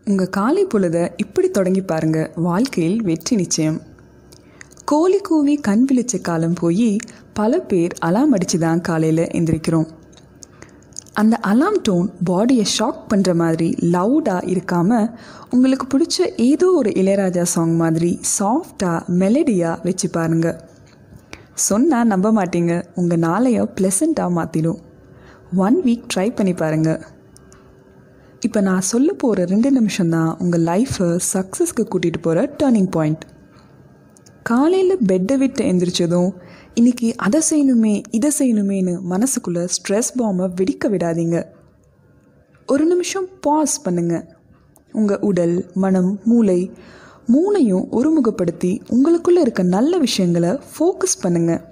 உங்கள் காலை பொழுதை இப்படி தொடங்கி பாருங்க வாழ்க்கையில் வெற்றி நிச்சயம் கோழி கூவி கண் விழிச்ச காலம் போய் பல பேர் அலாம் அடித்து தான் காலையில் எந்திரிக்கிறோம் அந்த அலாம் டோன் பாடியை ஷாக் பண்ணுற மாதிரி லவுடாக இருக்காமல் உங்களுக்கு பிடிச்ச ஏதோ ஒரு இளையராஜா சாங் மாதிரி சாஃப்டாக மெலடியாக வச்சு பாருங்க சொன்னால் நம்ப மாட்டீங்க உங்கள் நாளைய ப்ளசண்ட்டாக மாற்றிடும் ஒன் வீக் ட்ரை பண்ணி பாருங்கள் இப்போ நான் சொல்ல போகிற ரெண்டு நிமிஷம் தான் உங்கள் லைஃப்பை சக்ஸஸ்க்கு கூட்டிகிட்டு போகிற டேர்னிங் பாயிண்ட் காலையில் பெட்டை விட்டு எந்திரிச்சதும் இன்னைக்கு அதை செய்யணுமே இதை செய்யணுமேனு மனசுக்குள்ளே ஸ்ட்ரெஸ் பாம்பை வெடிக்க விடாதீங்க ஒரு நிமிஷம் பாஸ் பண்ணுங்க உங்கள் உடல் மனம் மூளை மூணையும் ஒருமுகப்படுத்தி உங்களுக்குள்ளே இருக்க நல்ல விஷயங்களை ஃபோக்கஸ் பண்ணுங்கள்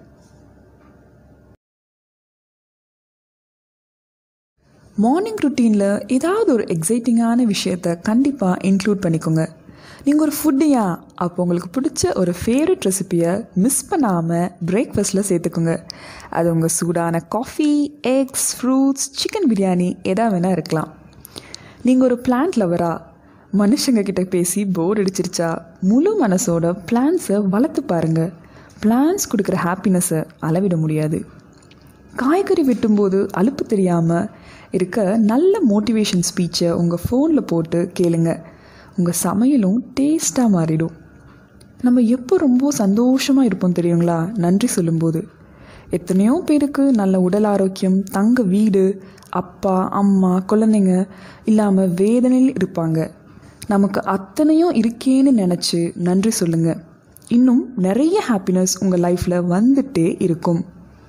மார்னிங் ருட்டீனில் ஏதாவது ஒரு எக்ஸைட்டிங்கான விஷயத்த கண்டிப்பாக இன்க்ளூட் பண்ணிக்கோங்க நீங்கள் ஒரு ஃபுட்டியா அப்போ உங்களுக்கு பிடிச்ச ஒரு ஃபேவரட் ரெசிப்பியை மிஸ் பண்ணாமல் பிரேக்ஃபாஸ்ட்டில் சேர்த்துக்கோங்க அது உங்கள் சூடான காஃபி எக்ஸ் ஃப்ரூட்ஸ் சிக்கன் பிரியாணி எதா வேணால் இருக்கலாம் நீங்கள் ஒரு பிளான்ட் லவரா மனுஷங்க கிட்ட பேசி போர் அடிச்சிருச்சா முழு மனசோட பிளான்ஸை வளர்த்து பாருங்கள் பிளான்ஸ் கொடுக்குற ஹாப்பினஸை அளவிட முடியாது காய்கறி வெட்டும்போது அலுப்பு தெரியாமல் இருக்க நல்ல மோட்டிவேஷன் ஸ்பீச்சை உங்கள் ஃபோனில் போட்டு கேளுங்க உங்கள் சமையலும் டேஸ்ட்டாக மாறிடும் நம்ம எப்போ ரொம்ப சந்தோஷமாக இருப்போம் தெரியுங்களா நன்றி சொல்லும்போது எத்தனையோ பேருக்கு நல்ல உடல் ஆரோக்கியம் தங்க வீடு அப்பா அம்மா குழந்தைங்க இல்லாமல் வேதனையில் இருப்பாங்க நமக்கு அத்தனையும் இருக்கேன்னு நினச்சி நன்றி சொல்லுங்கள் இன்னும் நிறைய ஹாப்பினஸ் உங்கள் லைஃப்பில் வந்துட்டே இருக்கும்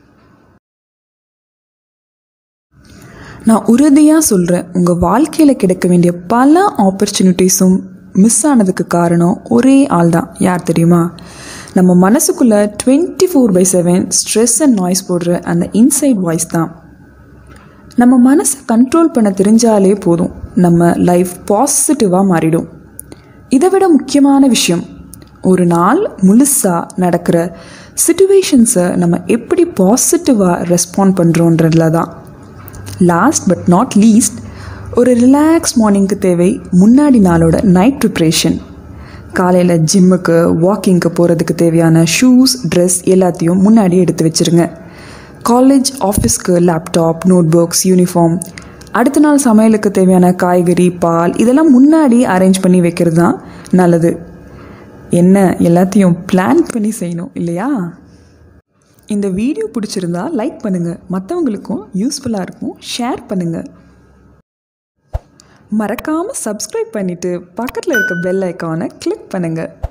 நான் உறுதியாக சொல்கிறேன் உங்கள் வாழ்க்கையில் கிடைக்க வேண்டிய பல ஆப்பர்ச்சுனிட்டிஸும் மிஸ் ஆனதுக்கு காரணம் ஒரே ஆள் தான் யார் தெரியுமா நம்ம மனசுக்குள்ளே twenty four by seven stress and noise போடுற அந்த இன்சைட் வாய்ஸ் தான் நம்ம மனசை கண்ட்ரோல் பண்ண தெரிஞ்சாலே போதும் நம்ம லைஃப் பாசிட்டிவாக மாறிடும் இதை விட முக்கியமான விஷயம் ஒரு நாள் முழுசாக நடக்கிற சுச்சுவேஷன்ஸை நம்ம எப்படி பாசிட்டிவாக ரெஸ்பாண்ட் பண்ணுறோன்றதுல தான் லாஸ்ட் பட் நாட் லீஸ்ட் ஒரு ரிலாக்ஸ் மார்னிங்க்கு தேவை முன்னாடி நாளோட நைட் ப்ரிப்ரேஷன் காலையில் ஜிம்முக்கு வாக்கிங்க்கு போகிறதுக்கு தேவையான ஷூஸ் ட்ரெஸ் எல்லாத்தையும் முன்னாடி எடுத்து வச்சுருங்க காலேஜ் ஆஃபீஸ்க்கு லேப்டாப் நோட் புக்ஸ் யூனிஃபார்ம் அடுத்த நாள் சமையலுக்கு தேவையான காய்கறி பால் இதெல்லாம் முன்னாடி அரேஞ்ச் பண்ணி வைக்கிறது தான் நல்லது என்ன எல்லாத்தையும் பிளான் பண்ணி செய்யணும் இல்லையா இந்த வீடியோ பிடிச்சிருந்தா லைக் பண்ணுங்கள் மற்றவங்களுக்கும் யூஸ்ஃபுல்லாக இருக்கும் ஷேர் பண்ணுங்கள் மறக்காமல் சப்ஸ்கிரைப் பண்ணிவிட்டு பக்கத்தில் இருக்க பெல் ஐக்கானை கிளிக் பண்ணுங்கள்